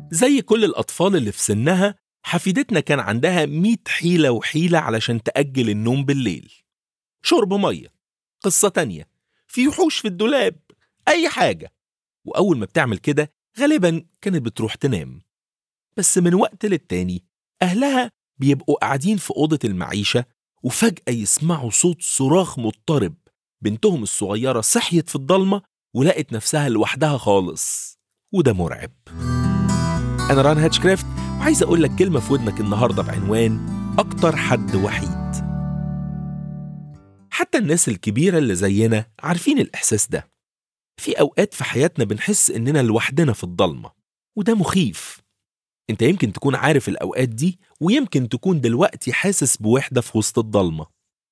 زي كل الأطفال اللي في سنها حفيدتنا كان عندها 100 حيلة وحيلة علشان تأجل النوم بالليل شرب مية قصة تانية في وحوش في الدولاب أي حاجة وأول ما بتعمل كده غالبا كانت بتروح تنام بس من وقت للتاني أهلها بيبقوا قاعدين في أوضة المعيشة وفجأة يسمعوا صوت صراخ مضطرب بنتهم الصغيرة صحيت في الضلمة ولقت نفسها لوحدها خالص وده مرعب أنا ران هاتشكرافت وعايز أقول لك كلمة في ودنك النهاردة بعنوان أكتر حد وحيد حتى الناس الكبيرة اللي زينا عارفين الإحساس ده في أوقات في حياتنا بنحس إننا لوحدنا في الضلمة وده مخيف انت يمكن تكون عارف الأوقات دي ويمكن تكون دلوقتي حاسس بوحدة في وسط الضلمة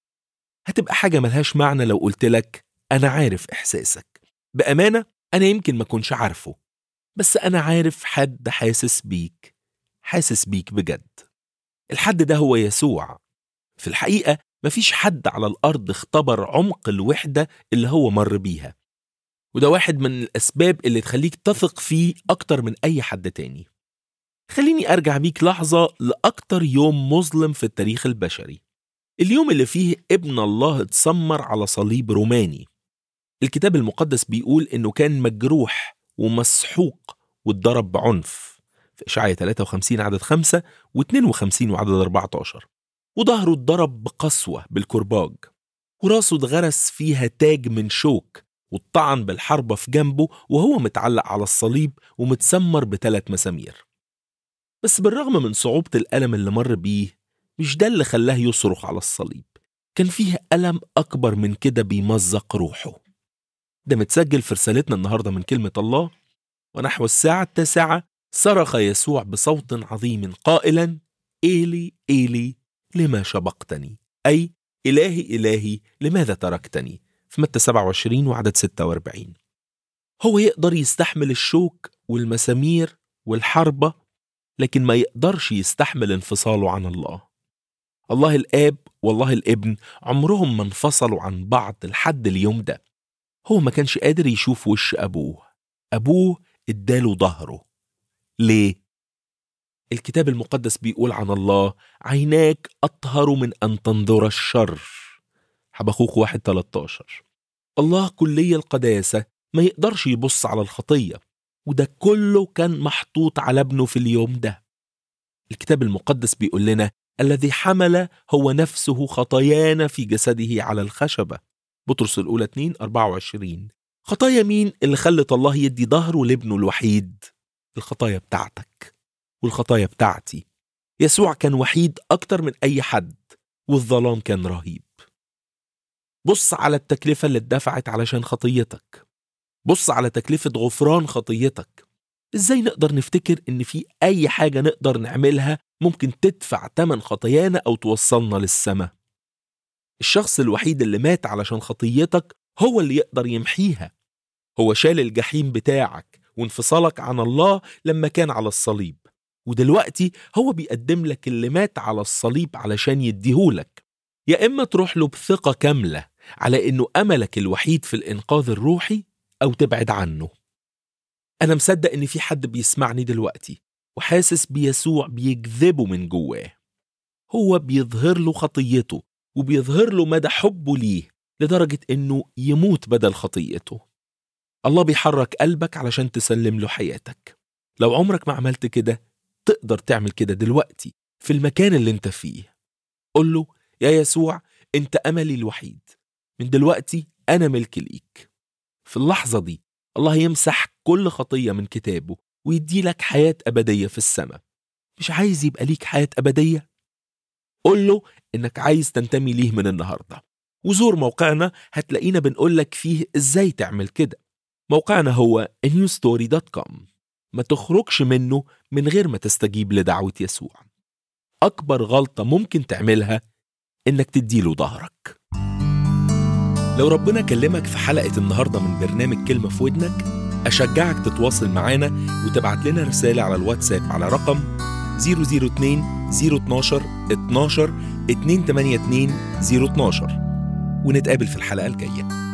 هتبقى حاجة ملهاش معنى لو قلت لك أنا عارف إحساسك بأمانة أنا يمكن ما كنش عارفه بس أنا عارف حد حاسس بيك حاسس بيك بجد الحد ده هو يسوع في الحقيقة مفيش حد على الأرض اختبر عمق الوحدة اللي هو مر بيها وده واحد من الأسباب اللي تخليك تثق فيه أكتر من أي حد تاني خليني أرجع بيك لحظة لأكتر يوم مظلم في التاريخ البشري اليوم اللي فيه ابن الله اتسمر على صليب روماني الكتاب المقدس بيقول إنه كان مجروح ومسحوق واتضرب بعنف في إشعياء 53 عدد 5 و52 وعدد 14 وظهره اتضرب بقسوة بالكرباج وراسه اتغرس فيها تاج من شوك واتطعن بالحربة في جنبه وهو متعلق على الصليب ومتسمر بثلاث مسامير بس بالرغم من صعوبة الألم اللي مر بيه مش ده اللي خلاه يصرخ على الصليب كان فيه ألم أكبر من كده بيمزق روحه ده متسجل في رسالتنا النهاردة من كلمة الله ونحو الساعة التاسعة صرخ يسوع بصوت عظيم قائلا إيلي إيلي لما شبقتني أي إلهي إلهي لماذا تركتني في متى 27 وعدد 46 هو يقدر يستحمل الشوك والمسامير والحربة لكن ما يقدرش يستحمل انفصاله عن الله الله الآب والله الابن عمرهم ما انفصلوا عن بعض لحد اليوم ده هو ما كانش قادر يشوف وش أبوه أبوه اداله ظهره ليه؟ الكتاب المقدس بيقول عن الله عيناك أطهر من أن تنظر الشر حبخوك واحد 13 الله كلي القداسة ما يقدرش يبص على الخطية وده كله كان محطوط على ابنه في اليوم ده الكتاب المقدس بيقول لنا الذي حمل هو نفسه خطايانا في جسده على الخشبة بطرس الأولى 2 24 خطايا مين اللي خلت الله يدي ظهره لابنه الوحيد الخطايا بتاعتك والخطايا بتاعتي يسوع كان وحيد أكتر من أي حد والظلام كان رهيب بص على التكلفة اللي اتدفعت علشان خطيتك بص على تكلفة غفران خطيتك ازاي نقدر نفتكر ان في اي حاجة نقدر نعملها ممكن تدفع تمن خطايانا او توصلنا للسماء الشخص الوحيد اللي مات علشان خطيتك هو اللي يقدر يمحيها هو شال الجحيم بتاعك وانفصالك عن الله لما كان على الصليب ودلوقتي هو بيقدم لك اللي مات على الصليب علشان يديهولك يا إما تروح له بثقة كاملة على إنه أملك الوحيد في الإنقاذ الروحي أو تبعد عنه أنا مصدق إن في حد بيسمعني دلوقتي وحاسس بيسوع بيجذبه من جواه هو بيظهر له خطيته وبيظهر له مدى حبه ليه لدرجة إنه يموت بدل خطيته الله بيحرك قلبك علشان تسلم له حياتك لو عمرك ما عملت كده تقدر تعمل كده دلوقتي في المكان اللي انت فيه قل له يا يسوع انت املي الوحيد من دلوقتي انا ملك ليك في اللحظة دي الله يمسح كل خطية من كتابه ويدي لك حياة أبدية في السماء مش عايز يبقى ليك حياة أبدية قل له إنك عايز تنتمي ليه من النهاردة وزور موقعنا هتلاقينا بنقول لك فيه إزاي تعمل كده موقعنا هو newstory.com ما تخرجش منه من غير ما تستجيب لدعوة يسوع أكبر غلطة ممكن تعملها إنك تديله ظهرك لو ربنا كلمك في حلقة النهاردة من برنامج كلمة في ودنك أشجعك تتواصل معانا وتبعت لنا رسالة على الواتساب على رقم 002 012 12 282 012 ونتقابل في الحلقة الجاية